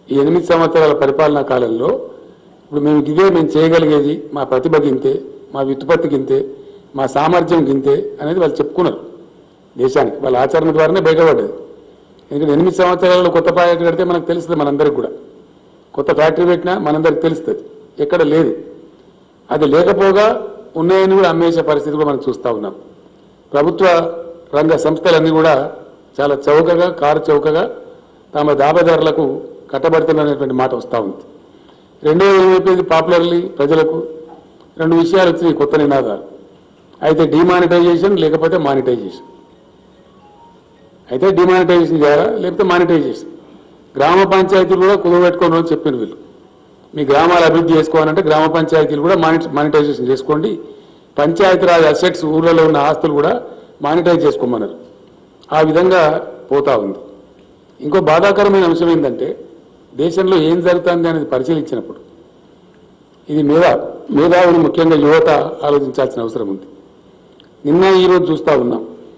ఈ ఎనిమిది సంవత్సరాల పరిపాలనా కాలంలో ఇప్పుడు మేము ఇదే మేము చేయగలిగేది మా ప్రతిభ గింతే మా వ్యుత్పత్తి గింతే మా సామర్థ్యం గింతే అనేది వాళ్ళు చెప్పుకున్నారు దేశానికి వాళ్ళ ఆచరణ ద్వారానే బయటపడ్డది ఎందుకంటే ఎనిమిది సంవత్సరాలలో కొత్త ప్రాజెక్టు కడితే మనకు తెలుస్తుంది మనందరికి కూడా కొత్త ఫ్యాక్టరీ పెట్టినా మనందరికి తెలుస్తుంది ఎక్కడ లేదు అది లేకపోగా ఉన్నాయని కూడా అమ్మేసే పరిస్థితి కూడా మనం చూస్తూ ఉన్నాం ప్రభుత్వ రంగ సంస్థలన్నీ కూడా చాలా చౌకగా కారు చౌకగా తమ దాబదారులకు కట్టబడుతున్నటువంటి మాట వస్తూ ఉంది రెండోది ఏమైపోయింది పాపులర్లీ ప్రజలకు రెండు విషయాలు వచ్చినాయి కొత్త నినాదాలు అయితే డిమానిటైజేషన్ లేకపోతే మానిటైజేషన్ అయితే డిమానిటైజేషన్ చేయాలా లేకపోతే మానిటైజేషన్ గ్రామ పంచాయతీలు కూడా కుదవబెట్టుకోను అని చెప్పిన వీళ్ళు మీ గ్రామాలు అభివృద్ధి చేసుకోవాలంటే గ్రామ పంచాయతీలు కూడా మానిట మానిటైజేషన్ చేసుకోండి పంచాయతీరాజ్ అసెట్స్ ఊర్లలో ఉన్న ఆస్తులు కూడా మానిటైజ్ చేసుకోమన్నారు ఆ విధంగా పోతా ఉంది ఇంకో బాధాకరమైన అంశం ఏంటంటే దేశంలో ఏం జరుగుతుంది అనేది పరిశీలించినప్పుడు ఇది మేధా మేధావులు ముఖ్యంగా యువత ఆలోచించాల్సిన అవసరం ఉంది నిన్న ఈరోజు చూస్తూ ఉన్నాం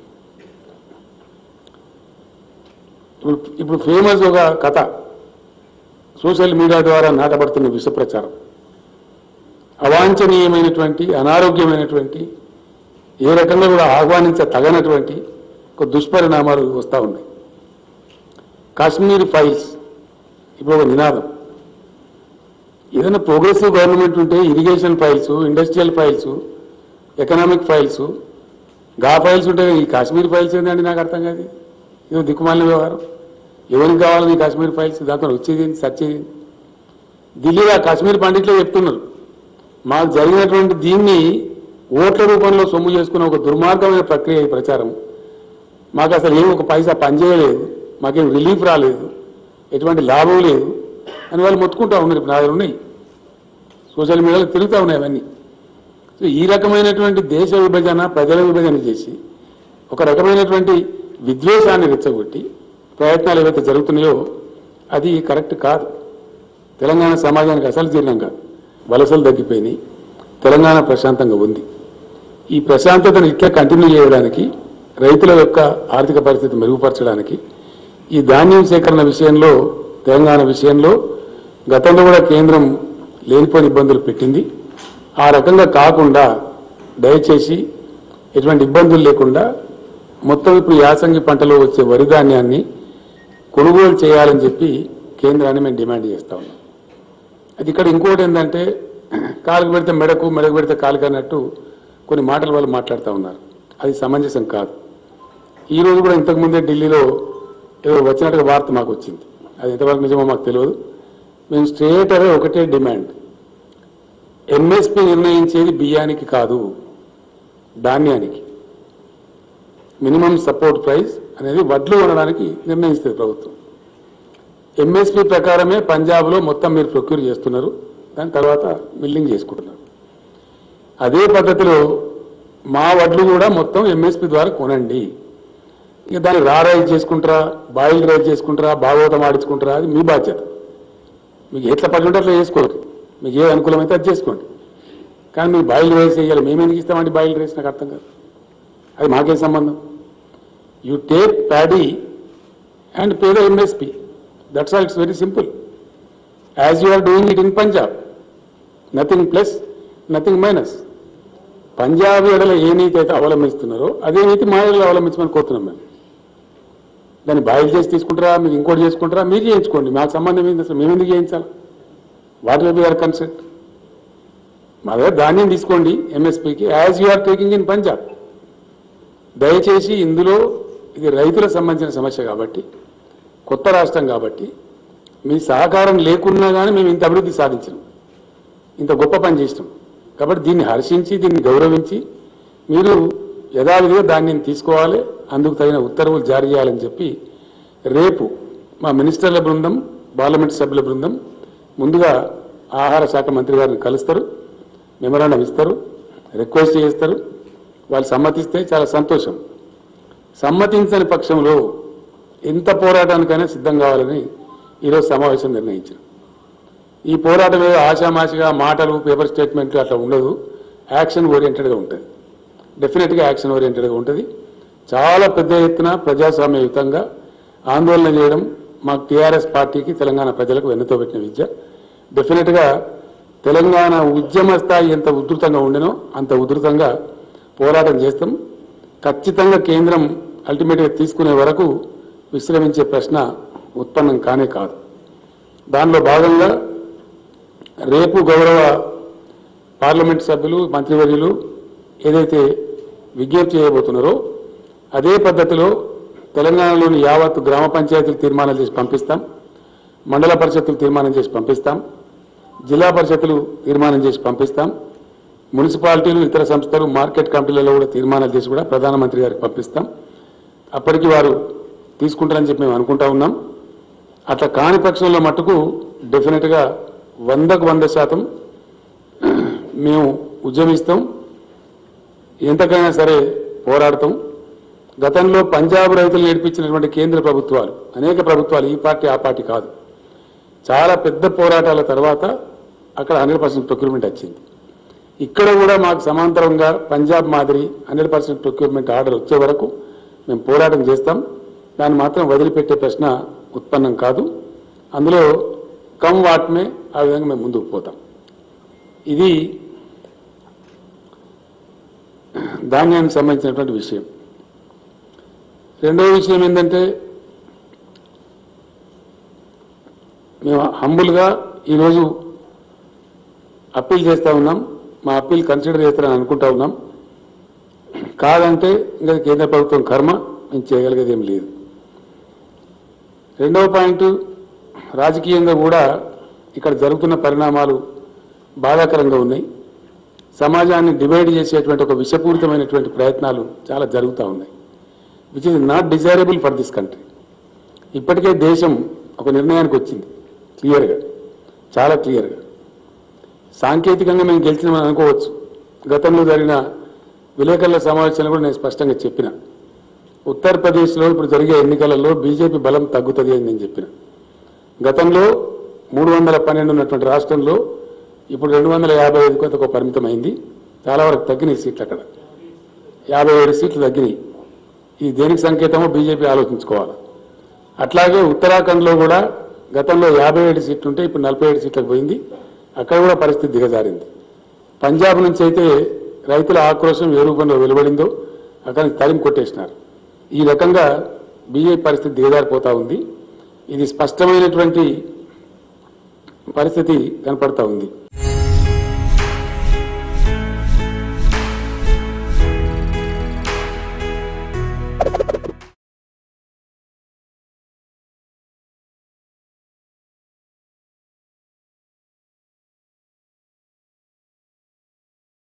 ఇప్పుడు ఇప్పుడు ఫేమస్ ఒక కథ సోషల్ మీడియా ద్వారా నాటబడుతున్న విష ప్రచారం అవాంఛనీయమైనటువంటి అనారోగ్యమైనటువంటి ఏ రకంగా కూడా ఆహ్వానించ తగనటువంటి ఒక దుష్పరిణామాలు వస్తూ ఉన్నాయి కాశ్మీర్ ఫైల్స్ ఇప్పుడు ఒక నినాదం ఏదైనా ప్రోగ్రెసివ్ గవర్నమెంట్ ఉంటే irrigation files industrial files economic files గా ఫైల్స్ ఉంటే ఈ కాశ్మీర్ ఫైల్స్ ఏంటండి నాకు అర్థం కాదు ఇది దిక్కుమాలిన వ్యవహారం ఎవరికి కావాలి ఈ కాశ్మీర్ ఫైల్స్ దాంతో వచ్చేది ఏంటి సచ్చేది ఏంటి? ఢిల్లీలో ఆ కాశ్మీర్ పండిట్లే చెప్తున్నారు మాకు జరిగినటువంటి దీన్ని ఓట్ల రూపంలో సొమ్ము చేసుకున్న ఒక దుర్మార్గమైన ప్రక్రియ ఈ ప్రచారం మాకు అసలు ఏం ఒక పైసా పనిచేయలేదు మాకేం రిలీఫ్ రాలేదు ఎటువంటి లాభం లేదు అని వాళ్ళు మొత్తుకుంటా ఉన్నారు ఇప్పుడు నా దగ్గర ఉన్నాయి సోషల్ మీడియాలో తిరుగుతూ ఉన్నాయి అవన్నీ సో ఈ రకమైనటువంటి దేశ విభజన ప్రజల విభజన చేసి ఒక రకమైనటువంటి విద్వేషాన్ని రెచ్చగొట్టి ప్రయత్నాలు ఏవైతే జరుగుతున్నాయో అది కరెక్ట్ కాదు తెలంగాణ సమాజానికి అసలు జీర్ణం కాదు వలసలు తగ్గిపోయినాయి తెలంగాణ ప్రశాంతంగా ఉంది ఈ ప్రశాంతతను ఇట్లా కంటిన్యూ చేయడానికి రైతుల యొక్క ఆర్థిక పరిస్థితి మెరుగుపరచడానికి ఈ ధాన్యం సేకరణ విషయంలో తెలంగాణ విషయంలో గతంలో కూడా కేంద్రం లేనిపోని ఇబ్బందులు పెట్టింది ఆ రకంగా కాకుండా దయచేసి ఎటువంటి ఇబ్బందులు లేకుండా మొత్తం ఇప్పుడు యాసంగి పంటలో వచ్చే వరి ధాన్యాన్ని కొనుగోలు చేయాలని చెప్పి కేంద్రాన్ని మేము డిమాండ్ చేస్తా ఉన్నాం అది ఇక్కడ ఇంకోటి ఏంటంటే కాలుకు పెడితే మెడకు మెడకు పెడితే కాలుకు అన్నట్టు కొన్ని మాటలు వాళ్ళు మాట్లాడుతూ ఉన్నారు అది సమంజసం కాదు ఈ రోజు కూడా ఇంతకుముందే ఢిల్లీలో ఏదో వచ్చినట్టుగా వార్త మాకు వచ్చింది అది ఎంతవరకు నిజమో మాకు తెలియదు మేము స్ట్రేట్ అవే ఒకటే డిమాండ్ ఎంఎస్పి నిర్ణయించేది బియ్యానికి కాదు ధాన్యానికి మినిమం సపోర్ట్ ప్రైస్ అనేది వడ్లు కొనడానికి నిర్ణయిస్తుంది ప్రభుత్వం ఎంఎస్పి ప్రకారమే పంజాబ్లో మొత్తం మీరు ప్రొక్యూర్ చేస్తున్నారు దాని తర్వాత మిల్లింగ్ చేసుకుంటున్నారు అదే పద్ధతిలో మా వడ్లు కూడా మొత్తం ఎంఎస్పి ద్వారా కొనండి ఇక దాన్ని రా రైజ్ చేసుకుంటారా బాయిల్ రైజ్ చేసుకుంటారా భాగవతం ఆడించుకుంటారా అది మీ బాధ్యత మీకు ఎట్లా పడి ఉంటే అట్లా చేసుకోండి మీకు ఏ అనుకూలమైతే అది చేసుకోండి కానీ మీరు బాయిల్ రైస్ వేయాలి మేము ఎందుకు ఇస్తామండి బాయిల్ రైస్ నాకు అర్థం కాదు అది మాకేం సంబంధం you take paddy and pay the MSP that's all it's very simple as you are doing it in Punjab nothing plus nothing minus Punjab ఎడల ఏ నీతి అయితే అవలంబిస్తున్నారో అదే నీతి మా ఎడల అవలంబించమని కోరుతున్నాం మేము దాన్ని బాయిల్ చేసి తీసుకుంటారా మీరు ఇంకోటి చేసుకుంటారా మీరు చేయించుకోండి మాకు సంబంధం ఏంది అసలు మేము ఎందుకు చేయించాలి what will be our concept మా దగ్గర ధాన్యం తీసుకోండి ఎంఎస్పీకి as you are taking in Punjab దయచేసి ఇందులో ఇది రైతులకు సంబంధించిన సమస్య కాబట్టి కొత్త రాష్ట్రం కాబట్టి మీ సహకారం లేకున్నా కానీ మేము ఇంత అభివృద్ధి సాధించినాం ఇంత గొప్ప పని చేసినాం కాబట్టి దీన్ని హర్షించి దీన్ని గౌరవించి మీరు యథావిధిగా దాన్ని తీసుకోవాలి అందుకు తగిన ఉత్తర్వులు జారీ చేయాలని చెప్పి రేపు మా మినిస్టర్ల బృందం పార్లమెంట్ సభ్యుల బృందం ముందుగా ఆహార శాఖ మంత్రి గారిని కలుస్తారు మెమరాండం ఇస్తారు రిక్వెస్ట్ చేస్తారు వాళ్ళు సమ్మతిస్తే చాలా సంతోషం సమ్మతించని పక్షంలో ఎంత పోరాటానికైనా సిద్ధం కావాలని ఈరోజు సమావేశం నిర్ణయించారు ఈ పోరాటం ఏదో ఆశామాషిగా మాటలు పేపర్ స్టేట్మెంట్లు అట్లా ఉండదు యాక్షన్ ఓరియంటెడ్గా ఉంటుంది డెఫినెట్గా యాక్షన్ ఓరియంటెడ్గా ఉంటుంది చాలా పెద్ద ఎత్తున ప్రజాస్వామ్యయుతంగా ఆందోళన చేయడం మాకు టీఆర్ఎస్ పార్టీకి తెలంగాణ ప్రజలకు వెన్నుతో పెట్టిన విద్య డెఫినెట్గా తెలంగాణ ఉద్యమ స్థాయి ఎంత ఉధృతంగా ఉండేనో అంత ఉధృతంగా పోరాటం చేస్తాం ఖచ్చితంగా కేంద్రం అల్టిమేట్గా తీసుకునే వరకు విశ్రమించే ప్రశ్న ఉత్పన్నం కానే కాదు దానిలో భాగంగా రేపు గౌరవ పార్లమెంట్ సభ్యులు మంత్రివర్యులు ఏదైతే విజ్ఞప్తి చేయబోతున్నారో అదే పద్ధతిలో తెలంగాణలోని యావత్ గ్రామ పంచాయతీలు తీర్మానం చేసి పంపిస్తాం మండల పరిషత్తులు తీర్మానం చేసి పంపిస్తాం జిల్లా పరిషత్తులు తీర్మానం చేసి పంపిస్తాం మున్సిపాలిటీలు ఇతర సంస్థలు మార్కెట్ కమిటీలలో కూడా తీర్మానాలు చేసి కూడా ప్రధానమంత్రి గారికి పంపిస్తాం అప్పటికి వారు తీసుకుంటారని చెప్పి మేము అనుకుంటా ఉన్నాం అట్లా కాని పక్షంలో మట్టుకు డెఫినెట్గా వందకు వంద శాతం మేము ఉద్యమిస్తాం ఎంతకైనా సరే పోరాడతాం గతంలో పంజాబ్ రైతులు నేర్పించినటువంటి కేంద్ర ప్రభుత్వాలు అనేక ప్రభుత్వాలు ఈ పార్టీ ఆ పార్టీ కాదు చాలా పెద్ద పోరాటాల తర్వాత అక్కడ హండ్రెడ్ పర్సెంట్ ప్రొక్యూర్మెంట్ వచ్చింది ఇక్కడ కూడా మాకు సమాంతరంగా పంజాబ్ మాదిరి హండ్రెడ్ పర్సెంట్ ప్రొక్యూర్మెంట్ ఆర్డర్ వచ్చే వరకు మేము పోరాటం చేస్తాం దాన్ని మాత్రం వదిలిపెట్టే ప్రశ్న ఉత్పన్నం కాదు అందులో కమ్ వాట్మే ఆ విధంగా మేము ముందుకు పోతాం ఇది ధాన్యానికి సంబంధించినటువంటి విషయం రెండవ విషయం ఏంటంటే మేము హంబుల్గా ఈరోజు అప్పీల్ చేస్తూ ఉన్నాం మా అప్పీల్ కన్సిడర్ చేస్తారని అనుకుంటా ఉన్నాం కాదంటే ఇంకా కేంద్ర ప్రభుత్వం కర్మ మేము చేయగలిగేది ఏం లేదు రెండవ పాయింట్ రాజకీయంగా కూడా ఇక్కడ జరుగుతున్న పరిణామాలు బాధాకరంగా ఉన్నాయి సమాజాన్ని డివైడ్ చేసేటువంటి ఒక విషపూరితమైనటువంటి ప్రయత్నాలు చాలా జరుగుతూ ఉన్నాయి which is not desirable for this country ఇప్పటికే దేశం ఒక నిర్ణయానికి వచ్చింది క్లియర్గా చాలా క్లియర్గా సాంకేతికంగా మేము గెలిచినామని అనుకోవచ్చు గతంలో జరిగిన విలేకరుల సమావేశంలో కూడా నేను స్పష్టంగా చెప్పిన ఉత్తరప్రదేశ్లో ఇప్పుడు జరిగే ఎన్నికలలో బీజేపీ బలం తగ్గుతుంది అని నేను చెప్పిన గతంలో మూడు వందల పన్నెండు ఉన్నటువంటి రాష్ట్రంలో ఇప్పుడు రెండు వందల యాభై ఐదు కొంత పరిమితమైంది చాలా వరకు తగ్గినాయి సీట్లు అక్కడ యాభై ఏడు సీట్లు తగ్గినాయి ఇది దేనికి సంకేతమో బీజేపీ ఆలోచించుకోవాలి అట్లాగే ఉత్తరాఖండ్లో కూడా గతంలో యాభై ఏడు సీట్లు ఉంటే ఇప్పుడు నలభై ఏడు సీట్లకు పోయింది అక్కడ కూడా పరిస్థితి దిగజారింది పంజాబ్ నుంచి అయితే రైతుల ఆక్రోశం ఏ రూపంలో వెలువడిందో అక్కడ నుంచి తరిమి కొట్టేసినారు ఈ రకంగా బీజేపీ పరిస్థితి దిగజారిపోతా ఉంది ఇది స్పష్టమైనటువంటి పరిస్థితి కనపడతా ఉంది